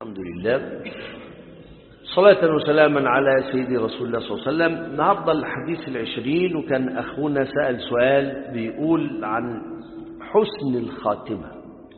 الحمد لله صلاة وسلاما على سيدي رسول الله صلى الله عليه وسلم النهاردة الحديث العشرين وكان أخونا سأل سؤال بيقول عن حسن الخاتمة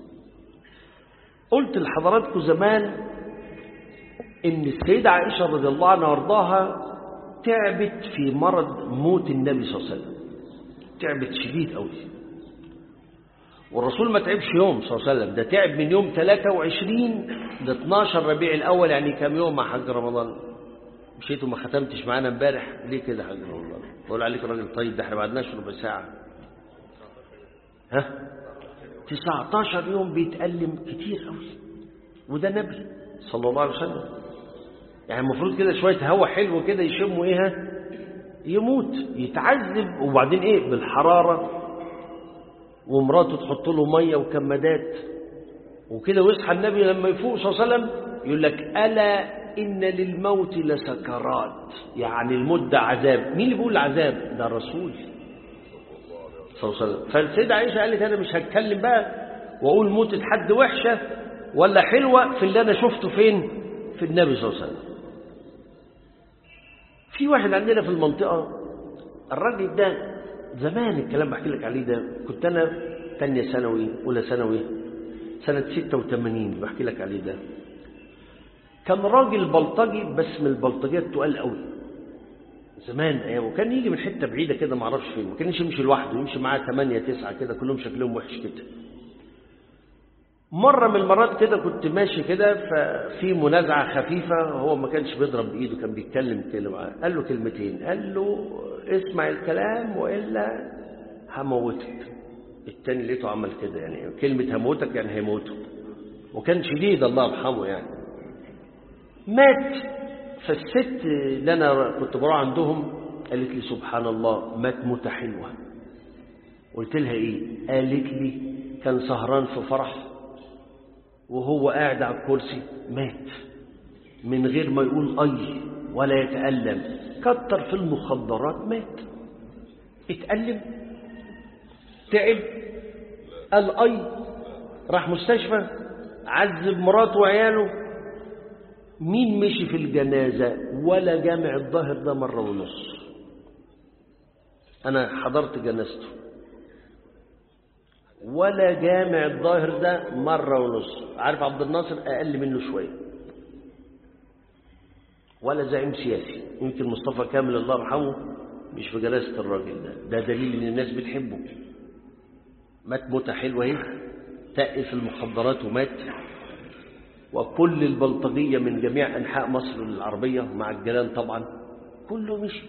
قلت لحضراتكم زمان إن السيدة عائشة رضي الله عنها وارضاها تعبت في مرض موت النبي صلى الله عليه وسلم تعبت شديد قوي والرسول ما تعبش يوم صلى الله عليه وسلم ده تعب من يوم 23 ل 12 ربيع الأول يعني كام يوم مع حج رمضان مشيت وما ختمتش معانا امبارح ليه كده حاج رمضان بقول عليك راجل طيب ده احنا ما قعدناش ربع ساعة ها 19 يوم بيتألم كتير قوي وده نبي صلى الله عليه وسلم يعني المفروض كده شوية هوا حلو كده يشموا ايه ها؟ يموت يتعذب وبعدين ايه بالحرارة ومراته تحط له ميه وكمادات وكده ويصحى النبي لما يفوق صلى الله عليه وسلم يقول لك الا ان للموت لسكرات يعني الموت ده عذاب مين اللي بيقول عذاب ده الرسول صلى الله عليه وسلم فالسيدة عائشة قالت انا مش هتكلم بقى واقول موتة حد وحشة ولا حلوة في اللي انا شفته فين في النبي صلى الله عليه وسلم في واحد عندنا في المنطقة الراجل ده زمان الكلام بحكي لك عليه ده كنت أنا تانية ثانوي أولى ثانوي سنة 86 بحكي لك عليه ده كان راجل بلطجي بس من البلطجيات تقال قوي زمان ايام وكان يجي من حته بعيده كده ما اعرفش فين ما كانش يمشي لوحده يمشي معاه 8 9 كده كلهم شكلهم وحش كده مرة من المرات كده كنت ماشي كده ففي منازعة خفيفة هو ما كانش بيضرب بإيده كان بيتكلم كلمة قال له كلمتين قال له اسمع الكلام وإلا هموتك التاني لقيته عمل كده يعني كلمة هموتك يعني هيموته وكان شديد الله يرحمه يعني مات فالست اللي أنا كنت بروح عندهم قالت لي سبحان الله مات موتة حلوة قلت لها إيه قالت لي كان سهران في فرح وهو قاعد على الكرسي مات من غير ما يقول أي ولا يتألم كتر في المخدرات مات اتألم تعب قال أي راح مستشفى عذب مراته وعياله مين مشي في الجنازة ولا جامع الظاهر ده مرة ونص أنا حضرت جنازته ولا جامع الظاهر ده مرة ونص عارف عبد الناصر أقل منه شوية ولا زعيم سياسي يمكن مصطفى كامل الله يرحمه مش في جلاسة الراجل ده ده دليل ان الناس بتحبه مات موتة حلوة اهي تقل في المخدرات ومات وكل البلطجية من جميع أنحاء مصر العربية مع الجيران طبعا كله مشي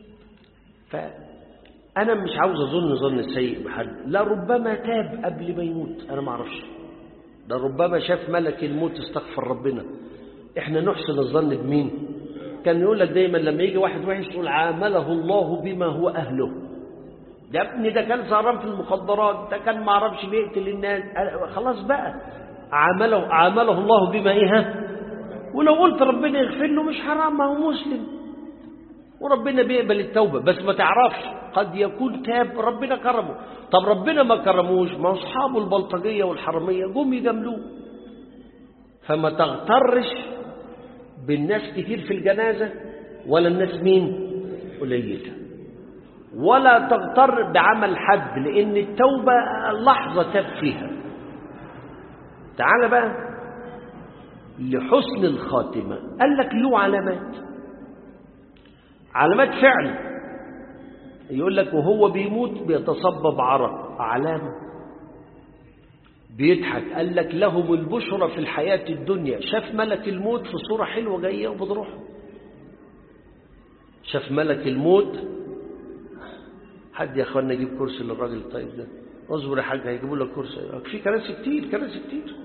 فأنا مش عاوز أظن ظن السيء بحد لا ربما تاب قبل ما يموت أنا ما أعرفش ده ربما شاف ملك الموت استغفر ربنا احنا نحسن الظن بمين كان يقول لك دايما لما يجي واحد وحش تقول عامله الله بما هو أهله ده ابني ده كان سهران في المخدرات ده كان ما اعرفش بيقتل الناس خلاص بقى عامله عامله الله بما ايه ها ولو قلت ربنا يغفر له مش حرام ما هو مسلم وربنا بيقبل التوبة بس ما تعرفش قد يكون تاب ربنا كرمه طب ربنا ما كرموش ما اصحابه البلطجية والحرمية جم يجاملوه فما تغترش بالناس كتير في الجنازة ولا الناس مين قليلة ولا تغتر بعمل حد لأن التوبة لحظة تاب فيها تعال بقى لحسن الخاتمة قال لك له علامات علامات فعل يقول لك وهو بيموت بيتصبب عرق علامة بيضحك قال لك لهم البشرى في الحياة الدنيا شاف ملك الموت في صورة حلوة جاية وبتروح شاف ملك الموت حد يا اخوانا يجيب كرسي للراجل الطيب ده اصبر يا حاج هيجيبوا لك كرسي في كراسي كتير كراسي كتير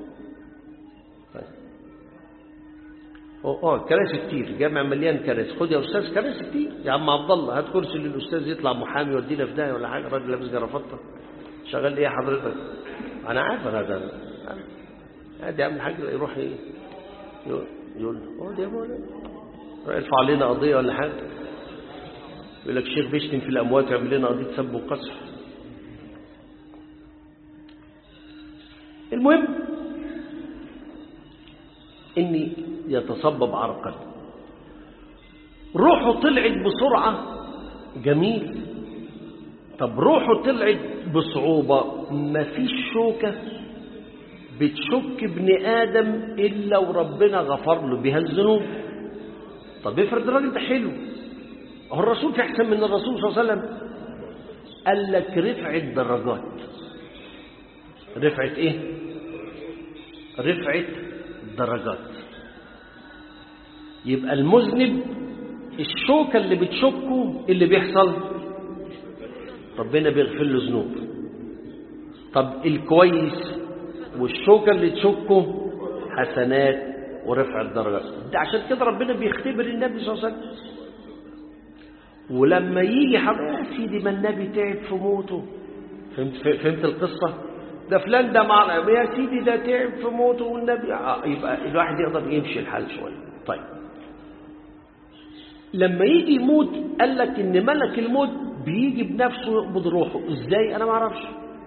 اه كراسي كتير جامع مليان كراسي خد يا استاذ كراسي كتير يا عم عبد الله هات كرسي للاستاذ يطلع محامي يودينا في داهيه ولا حاجه راجل لابس جرافطه شغال ايه حضرتك انا عارف انا ده ادي يا عم الحاج يروح ايه يقول له اه يا مولانا يرفع علينا قضيه ولا حاجه يقول لك الشيخ بيشتم في الاموات ويعمل لنا قضيه سب وقصف المهم إن يتصبب عرقا روحه طلعت بسرعة جميل طب روحه طلعت بصعوبة مفيش شوكة بتشك ابن آدم إلا وربنا غفر له بها الذنوب طب افرض الراجل ده حلو هو الرسول في أحسن من الرسول صلى الله عليه وسلم قال لك رفعة درجات رفعة إيه رفعة درجات يبقى المذنب الشوكة اللي بتشكه اللي بيحصل ربنا بيغفر له ذنوب طب الكويس والشوكة اللي تشكه حسنات ورفع الدرجات ده عشان كده ربنا بيختبر النبي صلى الله عليه وسلم ولما يجي حضر يا سيدي ما النبي تعب في موته فهمت, فهمت القصة ده فلان ده مع يا سيدي ده تعب في موته والنبي آه يبقى الواحد يقدر يمشي الحال شوية طيب لما يجي يموت قال لك ان ملك الموت بيجي بنفسه يقبض روحه ازاي انا ما اعرفش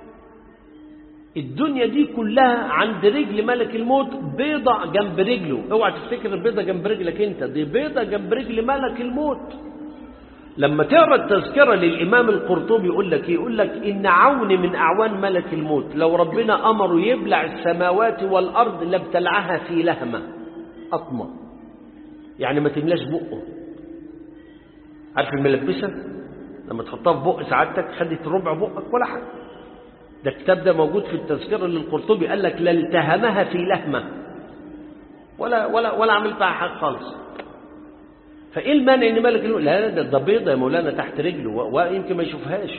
الدنيا دي كلها عند رجل ملك الموت بيضة جنب رجله اوعى تفتكر البيضة جنب رجلك انت دي بيضة جنب رجل ملك الموت لما تقرا التذكرة للإمام القرطبي يقول لك يقول لك إن عون من أعوان ملك الموت لو ربنا أمره يبلع السماوات والأرض لابتلعها في لهمة أطمى يعني ما تملاش بقه عارف الملبسة لما تحطها في بق سعادتك خدت ربع بقك ولا حاجة ده الكتاب ده موجود في التذكرة للقرطبي قال لك لالتهمها في لهمة ولا ولا ولا عملت معها حاجة خالص فايه المانع ان ملك الموت لا ده ده بيضه يا مولانا تحت رجله ويمكن ما يشوفهاش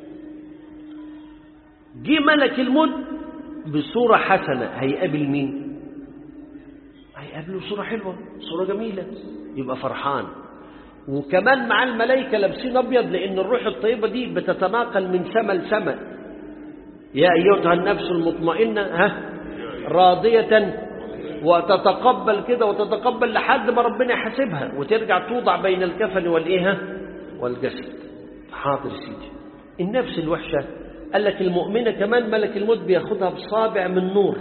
جه ملك الموت بصوره حسنه هيقابل مين هيقابله بصوره حلوه صوره جميله يبقى فرحان وكمان مع الملائكه لابسين ابيض لان الروح الطيبه دي بتتناقل من سماء لسماء يا ايتها النفس المطمئنه ها راضيه وتتقبل كده وتتقبل لحد ما ربنا يحاسبها وترجع توضع بين الكفن والايه والجسد حاضر سيدي النفس الوحشة قال لك المؤمنة كمان ملك الموت بياخدها بصابع من نور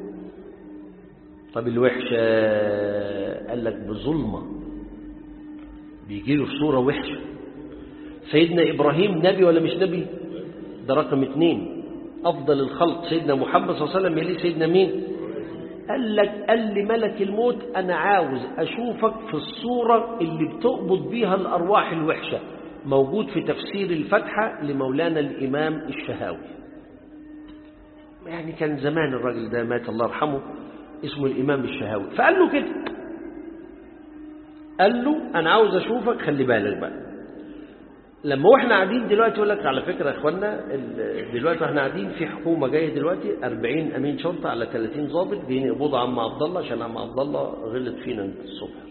طب الوحشة قال لك بظلمة بيجي له في صورة وحشة سيدنا إبراهيم نبي ولا مش نبي ده رقم اتنين أفضل الخلق سيدنا محمد صلى الله عليه وسلم يليه سيدنا مين قال لك قال لي ملك الموت أنا عاوز أشوفك في الصورة اللي بتقبض بيها الأرواح الوحشة موجود في تفسير الفتحة لمولانا الإمام الشهاوي يعني كان زمان الراجل ده مات الله يرحمه اسمه الإمام الشهاوي فقال له كده قال له أنا عاوز أشوفك خلي بالك بقى لما واحنا قاعدين دلوقتي يقول لك على فكره يا اخوانا دلوقتي احنا قاعدين في حكومه جايه دلوقتي 40 امين شرطه على 30 ضابط جايين يقبضوا عم عبد الله عشان عم عبد الله غلط فينا الصبح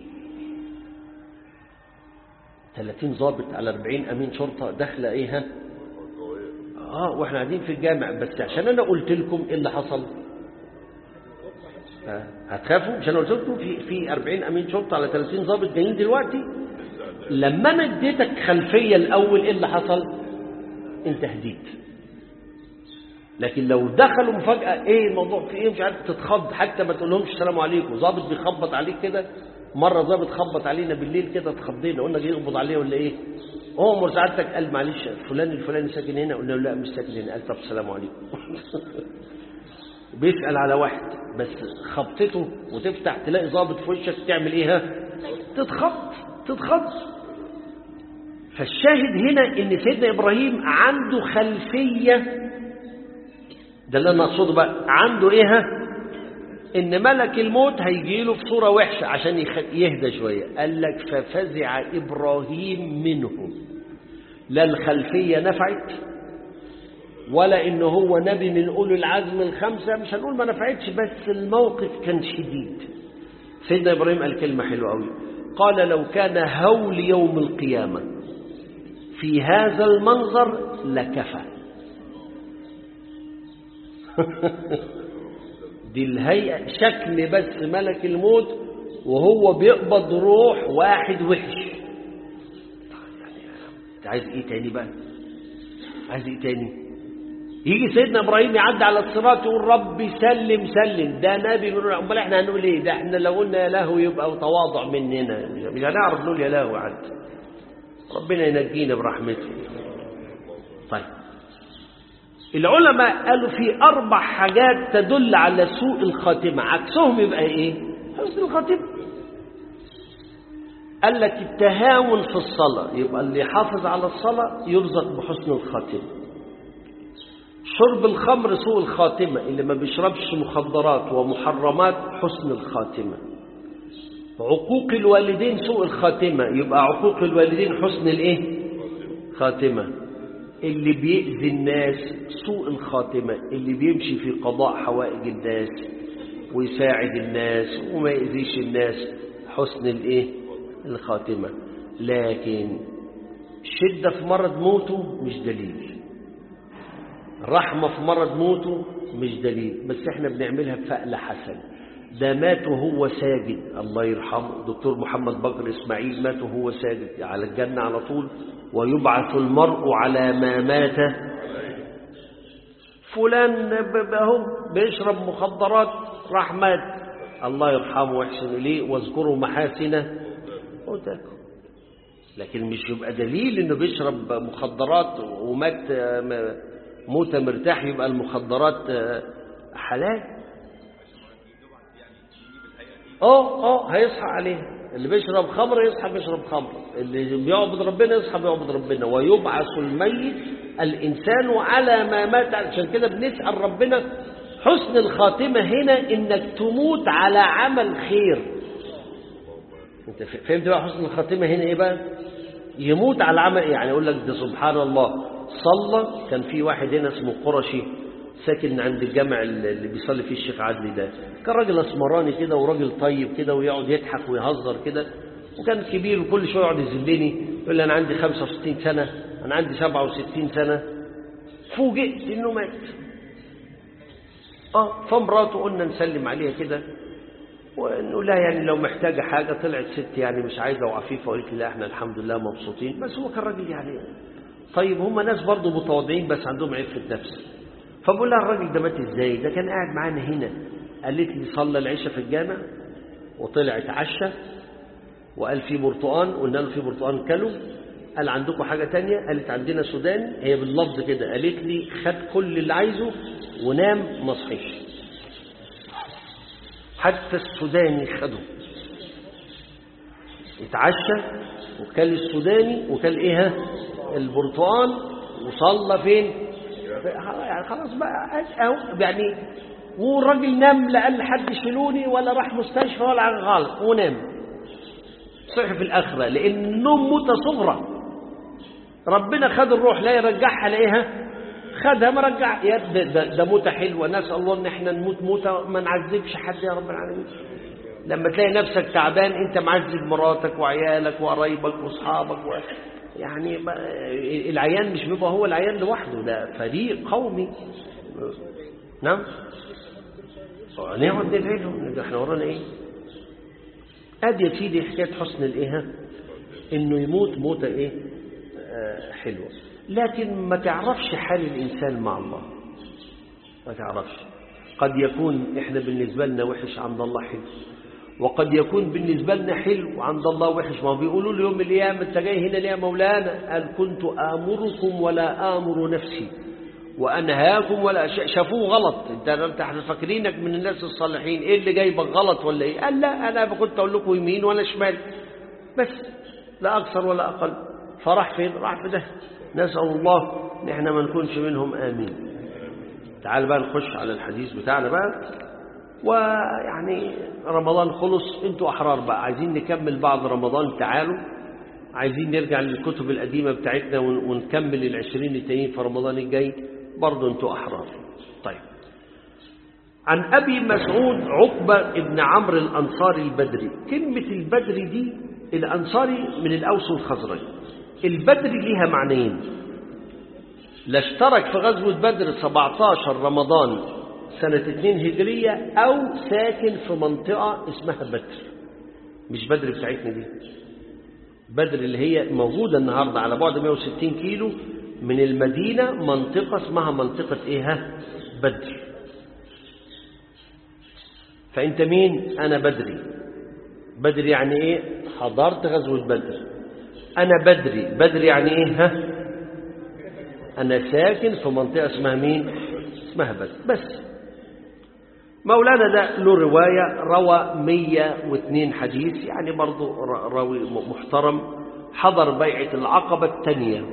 30 ضابط على 40 امين شرطه داخله ايه ها اه واحنا قاعدين في الجامع بس عشان انا قلت لكم ايه اللي حصل آه. هتخافوا مش انا قلت لكم في في 40 امين شرطه على 30 ضابط جايين دلوقتي لما انا اديتك خلفيه الاول ايه اللي حصل انت هديت لكن لو دخلوا مفاجاه ايه الموضوع في ايه مش عارف تتخض حتى ما تقولهمش السلام عليكم ظابط بيخبط عليك كده مره ظابط خبط علينا بالليل كده اتخضينا قلنا جاي يقبض عليه ولا ايه هو سعادتك قال معلش فلان الفلاني ساكن هنا قلنا له لا مش ساكن هنا قال طب السلام عليكم بيسال على واحد بس خبطته وتفتح تلاقي ظابط في وشك تعمل ايه ها تتخض تتخض فالشاهد هنا ان سيدنا ابراهيم عنده خلفيه ده اللي انا اقصده بقى عنده ايه ها ان ملك الموت هيجي له في صوره وحشه عشان يهدى شويه قال لك ففزع ابراهيم منه لا الخلفيه نفعت ولا ان هو نبي من اولي العزم الخمسه مش هنقول ما نفعتش بس الموقف كان شديد سيدنا ابراهيم قال كلمه حلوه قوي قال لو كان هول يوم القيامه في هذا المنظر لكفى دي الهيئة شكل بس ملك الموت وهو بيقبض روح واحد وحش انت عايز ايه تاني بقى عايز ايه تاني يجي سيدنا ابراهيم يعدي على الصراط يقول ربي سلم سلم ده نبي من امال احنا هنقول ايه ده احنا لو قلنا يا لهو يبقى تواضع مننا مش هنعرف نقول يا لهو عد ربنا ينجينا برحمته طيب العلماء قالوا في اربع حاجات تدل على سوء الخاتمه عكسهم يبقى ايه حسن الخاتمه قال لك التهاون في الصلاه يبقى اللي يحافظ على الصلاه يرزق بحسن الخاتمه شرب الخمر سوء الخاتمة اللي ما بيشربش مخدرات ومحرمات حسن الخاتمة عقوق الوالدين سوء الخاتمة يبقى عقوق الوالدين حسن الايه خاتمة اللي بيأذي الناس سوء الخاتمة اللي بيمشي في قضاء حوائج الناس ويساعد الناس وما يأذيش الناس حسن الايه الخاتمة لكن شدة في مرض موته مش دليل رحمة في مرض موته مش دليل بس احنا بنعملها بفأل حسن ده مات وهو ساجد الله يرحمه دكتور محمد بكر اسماعيل مات وهو ساجد على الجنة على طول ويبعث المرء على ما مات فلان اهو بيشرب مخدرات راح مات الله يرحمه ويحسن اليه واذكروا محاسنه موتاكم لكن مش يبقى دليل انه بيشرب مخدرات ومات موتة مرتاح يبقى المخدرات حلال اه اه هيصحى عليها اللي بيشرب خمر يصحى بيشرب خمر اللي بيعبد ربنا يصحى بيعبد ربنا ويبعث الميت الإنسان على ما مات عشان كده بنسأل ربنا حسن الخاتمة هنا إنك تموت على عمل خير انت فهمت بقى حسن الخاتمة هنا ايه بقى يموت على عمل يعني يقول لك ده سبحان الله صلى كان في واحد هنا اسمه قرشي ساكن عند الجامع اللي بيصلي فيه الشيخ عدلي ده كان راجل اسمراني كده وراجل طيب كده ويقعد يضحك ويهزر كده وكان كبير وكل شويه يقعد يذلني يقول لي انا عندي 65 سنه انا عندي 67 سنه فوجئت انه مات اه فمراته قلنا نسلم عليها كده ونقول لها يعني لو محتاجة حاجة طلعت ست يعني مش عايزة وعفيفة وقالت لي لا احنا الحمد لله مبسوطين بس هو كان راجل يعني طيب هم ناس برضه متواضعين بس عندهم عيب في النفس فبقول لها الراجل ده مات ازاي ده كان قاعد معانا هنا قالت لي صلى العشاء في الجامع وطلع اتعشى وقال في برتقان قلنا له في برتقان كلوا قال عندكم حاجة تانية قالت عندنا سودان هي باللفظ كده قالت لي خد كل اللي عايزه ونام ما صحيش حتى السوداني خده اتعشى وكل السوداني وكل ايه البرتقال وصلى فين يعني خلاص بقى اهو يعني والراجل نام لا قال حد يشيلوني ولا راح مستشفى ولا حاجه خالص ونام صحي في الاخره لان النوم موته صغرى ربنا خد الروح لا يرجعها لاقيها خدها ما رجع يا ده, ده, ده موته حلوه نسال الله ان احنا نموت موته ما نعذبش حد يا رب العالمين لما تلاقي نفسك تعبان انت معذب مراتك وعيالك وقرايبك واصحابك و... يعني العيان مش بيبقى هو العيان لوحده ده فريق قومي نعم نقعد ندعي لهم احنا ورانا ايه ادي يا سيدي حكايه حسن الايه انه يموت موته ايه آه حلوه لكن ما تعرفش حال الانسان مع الله ما تعرفش قد يكون احنا بالنسبه لنا وحش عند الله حلو وقد يكون بالنسبة لنا حلو عند الله وحش ما بيقولوا له يوم القيامة انت جاي هنا ليه يا مولانا قال كنت آمركم ولا آمر نفسي وأنهاكم ولا شافوه غلط انت انت احنا فاكرينك من الناس الصالحين ايه اللي جايبك غلط ولا ايه قال لا انا كنت اقول لكم يمين ولا شمال بس لا اكثر ولا اقل فراح فين راح في ده نسأل الله ان احنا ما نكونش منهم امين تعال بقى نخش على الحديث بتاعنا بقى ويعني رمضان خلص انتوا احرار بقى عايزين نكمل بعد رمضان تعالوا عايزين نرجع للكتب القديمة بتاعتنا ونكمل العشرين التانيين في رمضان الجاي برضه انتوا احرار طيب عن ابي مسعود عقبة ابن عمرو الانصاري البدري كلمة البدري دي الانصاري من الاوس والخزرج البدري ليها معنيين لا اشترك في غزوة بدر 17 رمضان سنة 2 هجرية أو ساكن في منطقة اسمها بدر مش بدر بتاعتنا دي بدر اللي هي موجودة النهاردة على بعد 160 كيلو من المدينة منطقة اسمها منطقة إيه ها؟ بدر فأنت مين أنا بدري بدري يعني إيه حضرت غزوة بدر أنا بدري بدري يعني إيه ها أنا ساكن في منطقة اسمها مين اسمها بدر بس مولانا ده له رواية روى 102 حديث يعني برضه راوي محترم حضر بيعة العقبة الثانية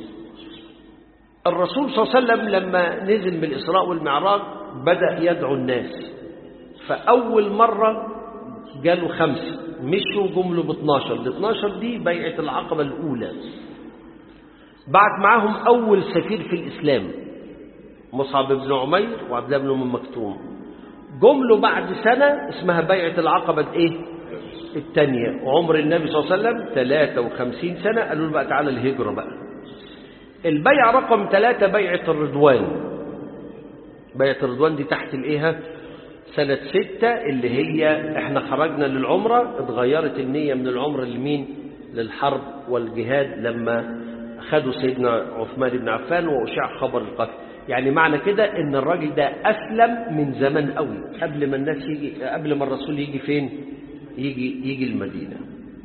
الرسول صلى الله عليه وسلم لما نزل بالإسراء والمعراج بدأ يدعو الناس فأول مرة جاله خمسة مشوا جملوا ب 12 ال 12 دي بيعة العقبة الأولى بعت معاهم أول سفير في الإسلام مصعب بن عمير وعبد الله بن أم مكتوم جملوا بعد سنة اسمها بيعة العقبة الايه الثانية وعمر النبي صلى الله عليه وسلم 53 سنة قالوا له بقى تعالى الهجرة بقى البيعة رقم ثلاثة بيعة الرضوان بيعة الرضوان دي تحت الايه سنة ستة اللي هي احنا خرجنا للعمرة اتغيرت النية من العمرة لمين للحرب والجهاد لما خدوا سيدنا عثمان بن عفان وأشاع خبر القتل يعني معنى كده ان الراجل ده أسلم من زمان قوي قبل ما الناس يجي قبل ما الرسول يجي فين يجي يجي المدينة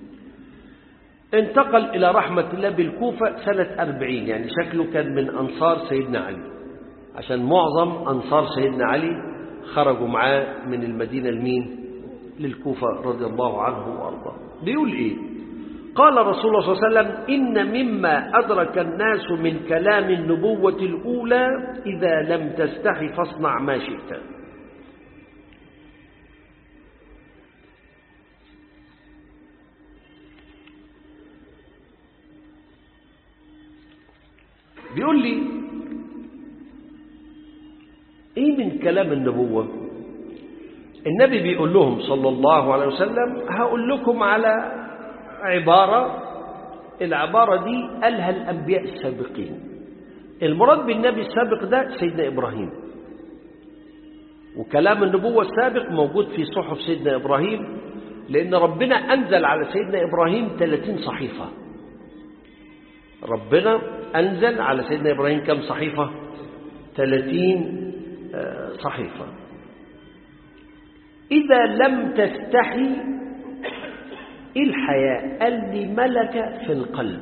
انتقل إلى رحمة الله بالكوفة سنة أربعين يعني شكله كان من أنصار سيدنا علي عشان معظم أنصار سيدنا علي خرجوا معاه من المدينة لمين للكوفة رضي الله عنه وأرضاه بيقول إيه قال رسول الله صلى الله عليه وسلم إن مما أدرك الناس من كلام النبوة الأولى إذا لم تستحي فاصنع ما شئت بيقول لي ايه من كلام النبوة النبي بيقول لهم صلى الله عليه وسلم هقول لكم على عبارة العبارة دي قالها الأنبياء السابقين المراد بالنبي السابق ده سيدنا إبراهيم وكلام النبوة السابق موجود في صحف سيدنا إبراهيم لأن ربنا أنزل على سيدنا إبراهيم 30 صحيفة ربنا أنزل على سيدنا إبراهيم كم صحيفة 30 صحيفة إذا لم تستحي الحياء قال لي ملكة في القلب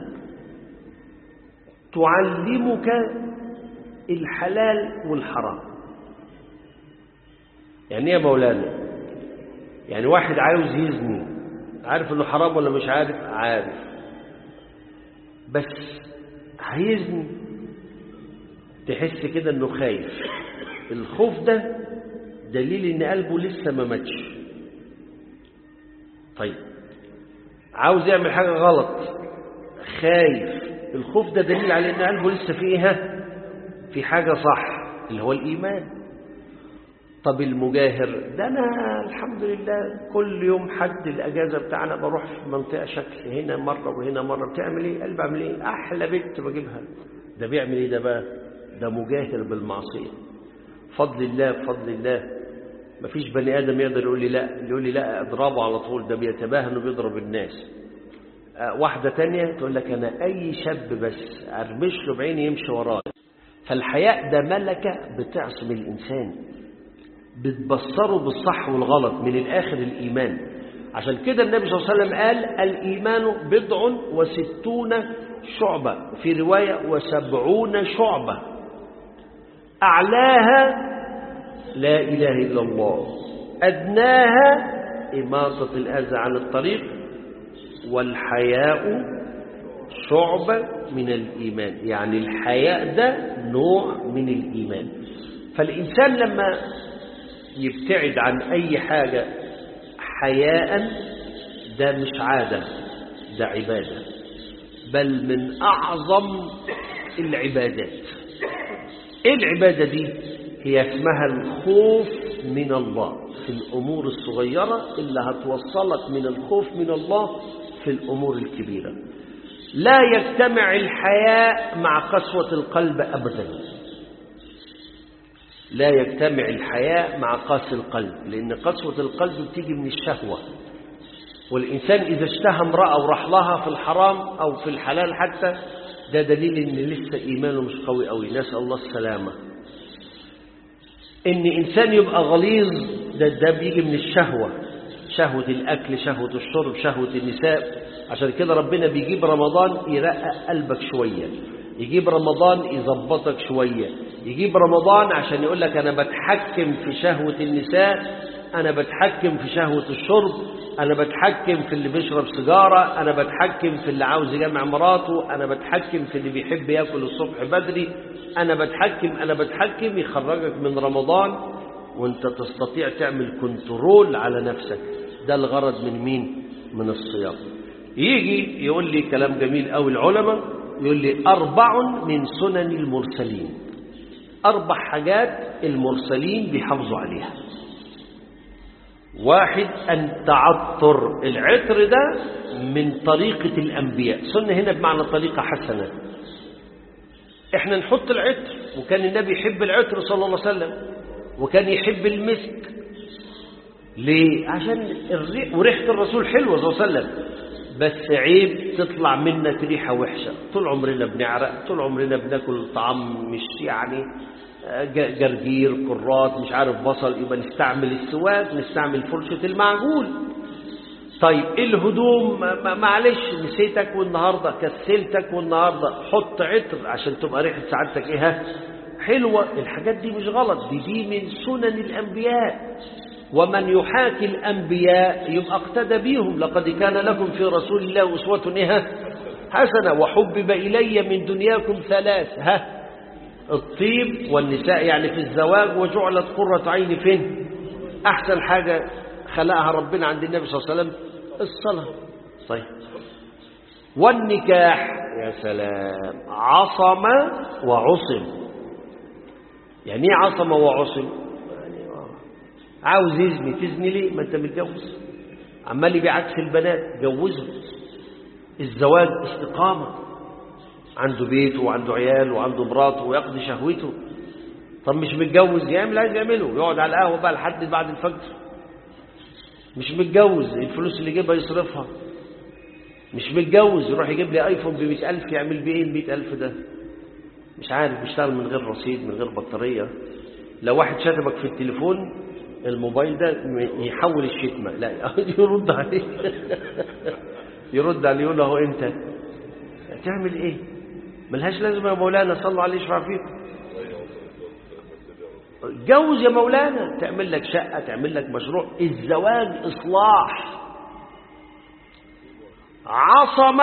تعلمك الحلال والحرام يعني ايه يا مولانا يعني واحد عاوز يزني عارف انه حرام ولا مش عارف عارف بس هيزني تحس كده انه خايف الخوف ده دليل ان قلبه لسه ما ماتش طيب عاوز يعمل حاجة غلط خايف الخوف ده دليل على ان قلبه لسه فيها في حاجة صح اللي هو الإيمان طب المجاهر ده أنا الحمد لله كل يوم حد الأجازة بتاعنا بروح في منطقة شكل هنا مرة وهنا مرة بتعمل إيه قلب بعمل إيه أحلى بنت بجيبها ده بيعمل إيه ده بقى ده مجاهر بالمعصية فضل الله بفضل الله مفيش بني آدم يقدر يقول لي لا يقول لي لا اضربه على طول ده بيتباهى انه بيضرب الناس واحدة تانية تقول لك أنا أي شاب بس أرمش له بعيني يمشي وراه فالحياء ده ملكة بتعصم الإنسان بتبصره بالصح والغلط من الآخر الإيمان عشان كده النبي صلى الله عليه وسلم قال الإيمان بضع وستون شعبة في رواية وسبعون شعبة أعلاها لا إله إلا الله أدناها إماطة الأذى عن الطريق والحياء شعبة من الإيمان يعني الحياء ده نوع من الإيمان فالإنسان لما يبتعد عن أي حاجة حياء ده مش عادة ده عبادة بل من أعظم العبادات إيه العبادة دي هي اسمها الخوف من الله في الأمور الصغيرة اللي هتوصلك من الخوف من الله في الأمور الكبيرة لا يجتمع الحياء مع قسوة القلب أبدا لا يجتمع الحياء مع قاسي القلب لأن قسوة القلب بتيجي من الشهوة والإنسان إذا اشتهى امرأة وراح لها في الحرام أو في الحلال حتى ده دليل ان لسه ايمانه مش قوي قوي نسال الله السلامه ان انسان يبقى غليظ ده ده بيجي من الشهوه شهوه الاكل شهوه الشرب شهوه النساء عشان كده ربنا بيجيب رمضان يرقق قلبك شويه يجيب رمضان يظبطك شويه يجيب رمضان عشان يقول لك انا بتحكم في شهوه النساء انا بتحكم في شهوه الشرب انا بتحكم في اللي بيشرب سيجاره انا بتحكم في اللي عاوز يجمع مراته انا بتحكم في اللي بيحب ياكل الصبح بدري انا بتحكم انا بتحكم يخرجك من رمضان وانت تستطيع تعمل كنترول على نفسك ده الغرض من مين من الصيام يجي يقول لي كلام جميل قوي العلماء يقول لي اربع من سنن المرسلين اربع حاجات المرسلين بيحافظوا عليها واحد التعطر العطر ده من طريقة الأنبياء سنة هنا بمعنى طريقة حسنة احنا نحط العطر وكان النبي يحب العطر صلى الله عليه وسلم وكان يحب المسك ليه عشان الريح وريحة الرسول حلوة صلى الله عليه وسلم بس عيب تطلع منك ريحة وحشة طول عمرنا بنعرق طول عمرنا بناكل طعام مش يعني جرجير كرات مش عارف بصل يبقى نستعمل السواك نستعمل فرشة المعجون طيب الهدوم معلش نسيتك والنهارده كسلتك والنهارده حط عطر عشان تبقى ريحه سعادتك ايه حلوه الحاجات دي مش غلط دي دي من سنن الانبياء ومن يحاكي الانبياء يبقى اقتدى بيهم لقد كان لكم في رسول الله اسوه ايه حسنه وحبب الي من دنياكم ثلاث ها الطيب والنساء يعني في الزواج وجعلت قرة عين فين أحسن حاجة خلقها ربنا عند النبي صلى الله عليه وسلم الصلاة طيب والنكاح يا سلام عصم وعصم يعني ايه عصم وعصم يعني عاوز يزني تزني ليه ما انت متجوز عمال يبيعك في البنات جوزه الزواج استقامه عنده بيته وعنده عيال وعنده مراته ويقضي شهوته طب مش متجوز يعمل عايز يعمله يقعد على القهوه بقى لحد بعد الفجر مش متجوز الفلوس اللي يجيبها يصرفها مش متجوز يروح يجيب لي ايفون ب 100000 يعمل بيه ايه ال 100000 ده مش عارف بيشتغل من غير رصيد من غير بطاريه لو واحد شتمك في التليفون الموبايل ده يحول الشتمه لا يرد عليه يرد عليه يقول له انت تعمل ايه ملهاش لازمه يا مولانا صلوا عليه يشفع فيكم جوز يا مولانا تعمل لك شقه تعمل لك مشروع الزواج اصلاح عصم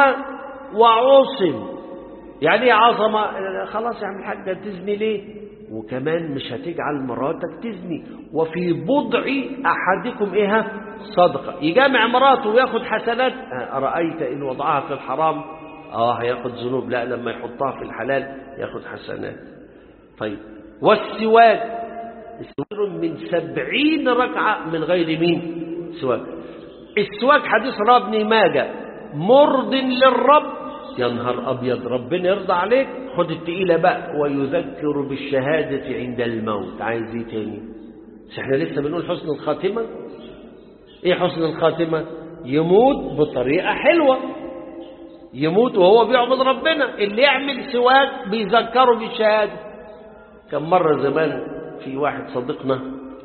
وعصم يعني ايه عصم خلاص يا عم الحاج تزني ليه وكمان مش هتجعل مراتك تزني وفي بضع احدكم ايه صدقه يجامع مراته وياخد حسنات ارايت ان وضعها في الحرام اه هياخد ذنوب لا لما يحطها في الحلال ياخد حسنات طيب والسواك سواك من سبعين ركعة من غير مين سواك السواك حديث رواه ابن ماجه مرض للرب يا نهار أبيض ربنا يرضى عليك خد التقيلة بقى ويذكر بالشهادة عند الموت عايز ايه تاني بس احنا لسه بنقول حسن الخاتمة ايه حسن الخاتمة يموت بطريقة حلوة يموت وهو بيعبد ربنا اللي يعمل سواك بيذكره بالشهادة كم مرة زمان في واحد صديقنا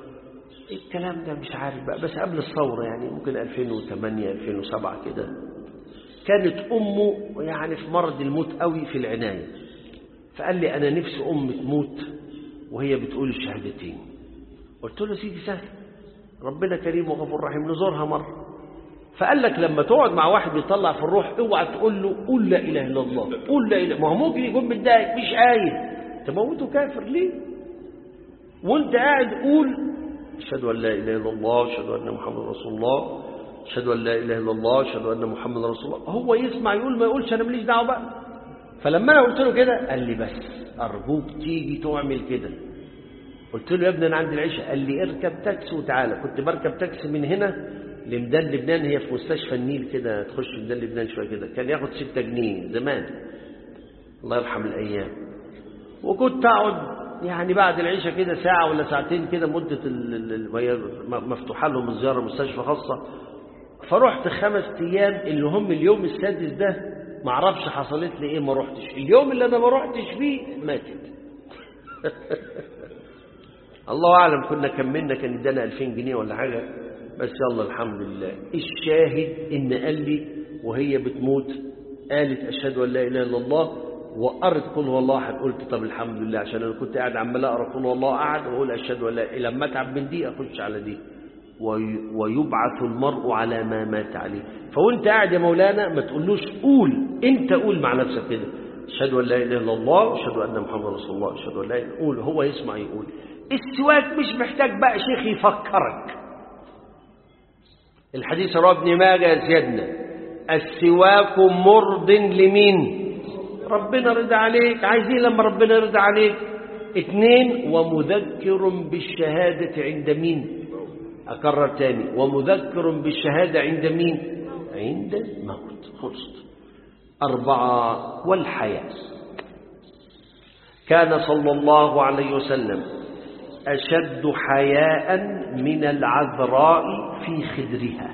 الكلام ده مش عارف بقى بس قبل الثورة يعني ممكن 2008 2007 كده كانت أمه يعني في مرض الموت قوي في العناية فقال لي أنا نفسي أم تموت وهي بتقول الشهادتين قلت له سيدي سهل ربنا كريم وغفور رحيم نزورها مرة فقال لك لما تقعد مع واحد بيطلع في الروح اوعى تقول له قول لا اله الا الله قول لا اله ما هو ممكن يكون متضايق مش قايل تموته كافر ليه وانت قاعد قول اشهد ان لا اله الا الله اشهد ان محمد رسول الله اشهد ان لا اله الا الله اشهد ان محمد رسول الله هو يسمع يقول ما يقولش انا ماليش دعوه بقى فلما انا قلت له كده قال لي بس ارجوك تيجي تعمل كده قلت له يا ابني انا عندي العشاء قال لي اركب تاكسي وتعالى كنت بركب تاكسي من هنا لميدان لبنان هي في مستشفى النيل كده تخش ميدان لبنان شويه كده كان ياخد 6 جنيه زمان الله يرحم الايام وكنت اقعد يعني بعد العشاء كده ساعة ولا ساعتين كده مدة وهي مفتوحة لهم الزيارة مستشفى خاصة فرحت خمس أيام اللي هم اليوم السادس ده ما اعرفش حصلت لي ايه ما رحتش اليوم اللي انا ما رحتش فيه ماتت الله اعلم كنا كملنا كان ادانا 2000 جنيه ولا حاجه بس يلا الحمد لله الشاهد ان قال لي وهي بتموت قالت اشهد ان لا اله الا الله وقرت قل هو الله احد قلت طب الحمد لله عشان انا كنت قاعد عمال اقرا قل هو الله احد واقول اشهد ان لا لما اتعب من دي اخش على دي ويبعث المرء على ما مات عليه فوانت قاعد يا مولانا ما تقولوش قول انت قول مع نفسك كده اشهد ان لا اله الا الله واشهد ان محمد رسول الله اشهد ان لا اله قول هو يسمع يقول السواك مش محتاج بقى شيخ يفكرك الحديث رواه ابن ماجه سيدنا السواك مرض لمين ربنا رضى عليك عايزين لما ربنا يرضى عليك اثنين ومذكر بالشهادة عند مين أكرر تاني ومذكر بالشهادة عند مين عند الموت خلصت أربعة والحياة كان صلى الله عليه وسلم أشد حياء من العذراء في خدرها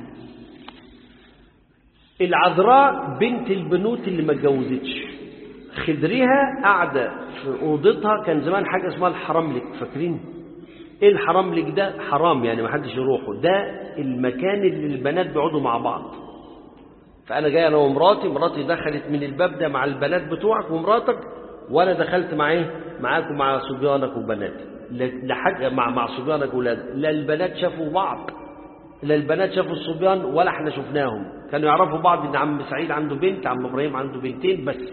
العذراء بنت البنوت اللي ما اتجوزتش خدرها قاعدة في أوضتها كان زمان حاجة اسمها الحرملك فاكرين ايه الحرملك ده حرام يعني ما حدش يروحه ده المكان اللي البنات بيقعدوا مع بعض فأنا جاي أنا ومراتي مراتي دخلت من الباب ده مع البنات بتوعك ومراتك وأنا دخلت مع إيه معاك ومع صبيانك وبناتك لحاجة مع مع صبيانك وولادك لا البنات شافوا بعض لا البنات شافوا الصبيان ولا احنا شفناهم كانوا يعرفوا بعض ان عم سعيد عنده بنت عم ابراهيم عنده بنتين بس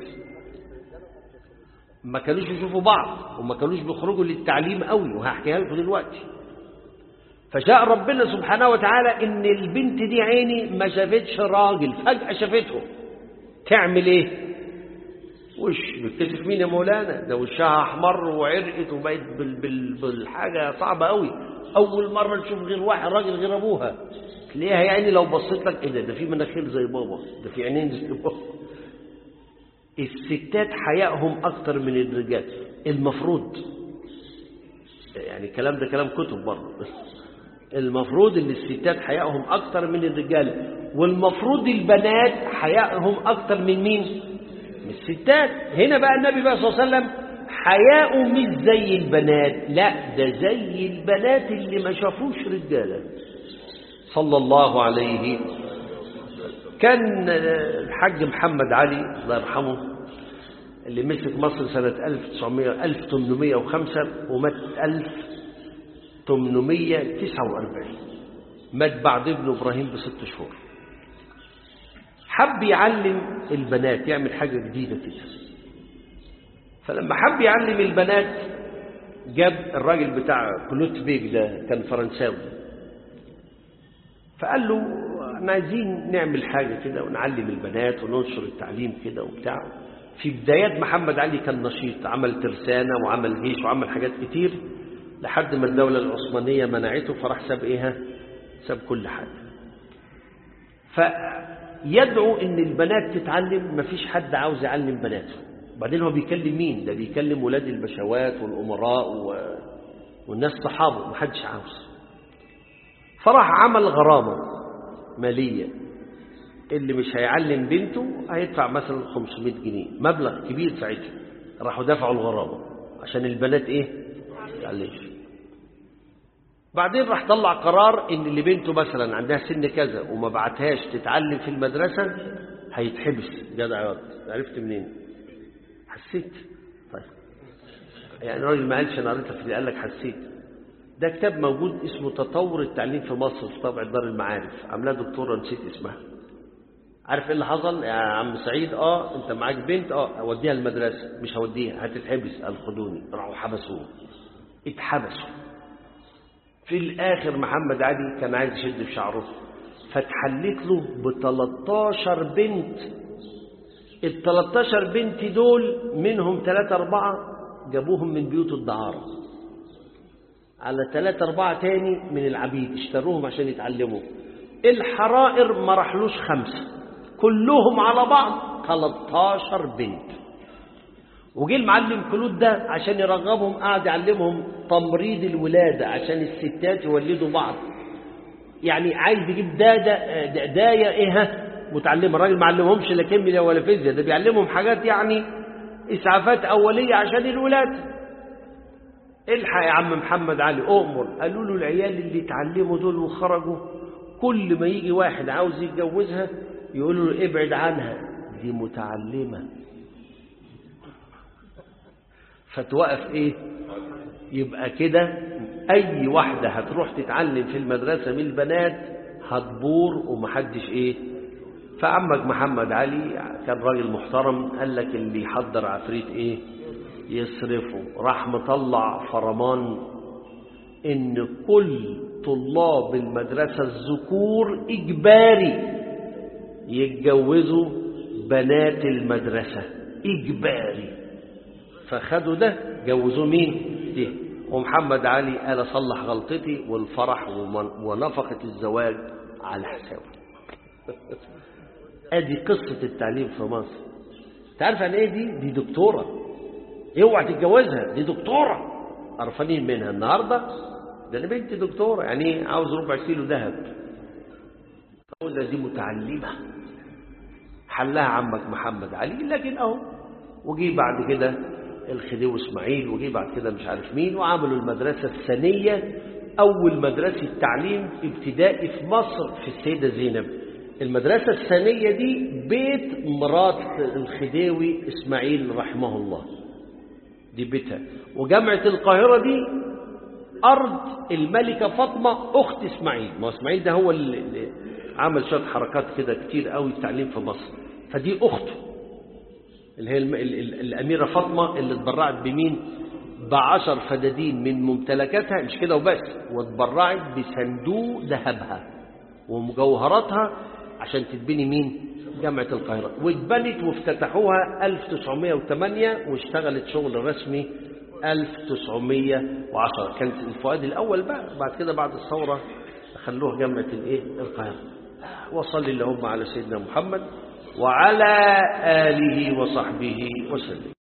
ما كانوش يشوفوا بعض وما كانوش بيخرجوا للتعليم قوي وهحكيها لكم دلوقتي فشاء ربنا سبحانه وتعالى ان البنت دي عيني ما شافتش راجل فجأة شافته تعمل ايه وش بتكتشف مين يا مولانا ده وشها احمر وعرقت وبقت بال بال بالحاجه صعبه قوي اول مره تشوف غير واحد راجل غير ابوها تلاقيها يعني لو بصيت لك ايه ده ده في مناخير زي بابا ده في عينين زي بابا الستات حيائهم اكتر من الرجال المفروض يعني الكلام ده كلام كتب برضه المفروض ان الستات حيائهم اكتر من الرجال والمفروض البنات حيائهم اكتر من مين من الستات هنا بقى النبي بقى صلى الله عليه وسلم حياؤه مش زي البنات لا ده زي البنات اللي ما شافوش رجاله صلى الله عليه كان الحاج محمد علي الله يرحمه اللي مسك مصر سنة 1900 1805 ومات 1849 مات بعد ابنه إبراهيم بست شهور حب يعلم البنات يعمل حاجة جديدة كده فلما حب يعلم البنات جاب الراجل بتاع كلوت بيك ده كان فرنساوي فقال له احنا عايزين نعمل حاجة كده ونعلم البنات وننشر التعليم كده وبتاع في بدايات محمد علي كان نشيط عمل ترسانة وعمل جيش وعمل حاجات كتير لحد ما الدولة العثمانية منعته فراح ساب ايه ساب كل حاجة فيدعو ان البنات تتعلم مفيش حد عاوز يعلم بناته بعدين هو بيكلم مين ده بيكلم ولاد البشوات والأمراء و... والناس صحابه محدش عاوز فراح عمل غرامة مالية اللي مش هيعلم بنته هيدفع مثلا 500 جنيه مبلغ كبير ساعتها راحوا دفعوا الغرامة عشان البنات ايه تعلمش بعدين راح طلع قرار ان اللي بنته مثلا عندها سن كذا وما بعتهاش تتعلم في المدرسة هيتحبس جدع ياض عرفت منين حسيت طيب يعني راجل ما قالش انا قريتها في قال لك حسيت ده كتاب موجود اسمه تطور التعليم في مصر في طبع دار المعارف عاملاه دكتوره نسيت اسمها عارف ايه اللي حصل يا عم سعيد اه انت معاك بنت اه اوديها المدرسه مش هوديها هتتحبس قال خدوني راحوا حبسوه اتحبسوا في الاخر محمد علي كان عايز يشد في شعره فاتحلت له ب 13 بنت ال 13 بنت دول منهم 3 4 جابوهم من بيوت الدعاره على ثلاثة أربعة تاني من العبيد اشتروهم عشان يتعلموا الحرائر ما راحلوش خمسة كلهم على بعض 13 بنت وجه المعلم كلود ده عشان يرغبهم قعد يعلمهم تمريض الولادة عشان الستات يولدوا بعض يعني عايز يجيب دادة داية ايه متعلمة الراجل ما علمهمش لا كيمياء ولا فيزياء ده بيعلمهم حاجات يعني إسعافات أولية عشان الولاد الحق يا عم محمد علي أؤمر قالوا له العيال اللي اتعلموا دول وخرجوا كل ما يجي واحد عاوز يتجوزها يقولوا له ابعد عنها دي متعلمة فتوقف ايه يبقى كده اي واحدة هتروح تتعلم في المدرسة من البنات هتبور ومحدش ايه فعمك محمد علي كان راجل محترم قال لك اللي يحضر عفريت ايه يصرفه راح مطلع فرمان ان كل طلاب المدرسة الذكور اجباري يتجوزوا بنات المدرسة اجباري فخدوا ده جوزوا مين دي ومحمد علي قال صلح غلطتي والفرح ونفقة الزواج على حسابه ادي قصة التعليم في مصر تعرف عن ايه دي دي دكتورة اوعى تتجوزها دي دكتورة قرفانين منها النهاردة ده انا بنتي دكتورة يعني عاوز ربع كيلو ذهب اقول دي متعلمة حلها عمك محمد علي لكن اهو وجي بعد كده الخديوي اسماعيل وجي بعد كده مش عارف مين وعملوا المدرسة الثانية أول مدرسة تعليم ابتدائي في مصر في السيدة زينب المدرسة الثانية دي بيت مرات الخديوي اسماعيل رحمه الله دي بيتها وجامعة القاهرة دي أرض الملكة فاطمة أخت إسماعيل ما إسماعيل ده هو اللي عمل شوية حركات كده كتير قوي التعليم في مصر فدي أخته اللي هي الم... ال... ال... الأميرة فاطمة اللي اتبرعت بمين بعشر فدادين من ممتلكاتها مش كده وبس واتبرعت بصندوق ذهبها ومجوهراتها عشان تتبني مين جامعة القاهرة واتبنت وافتتحوها 1908 واشتغلت شغل رسمي 1910 كانت الفؤاد الأول بقى بعد كده بعد الثورة خلوها جامعة الايه القاهرة وصل اللهم على سيدنا محمد وعلى آله وصحبه وسلم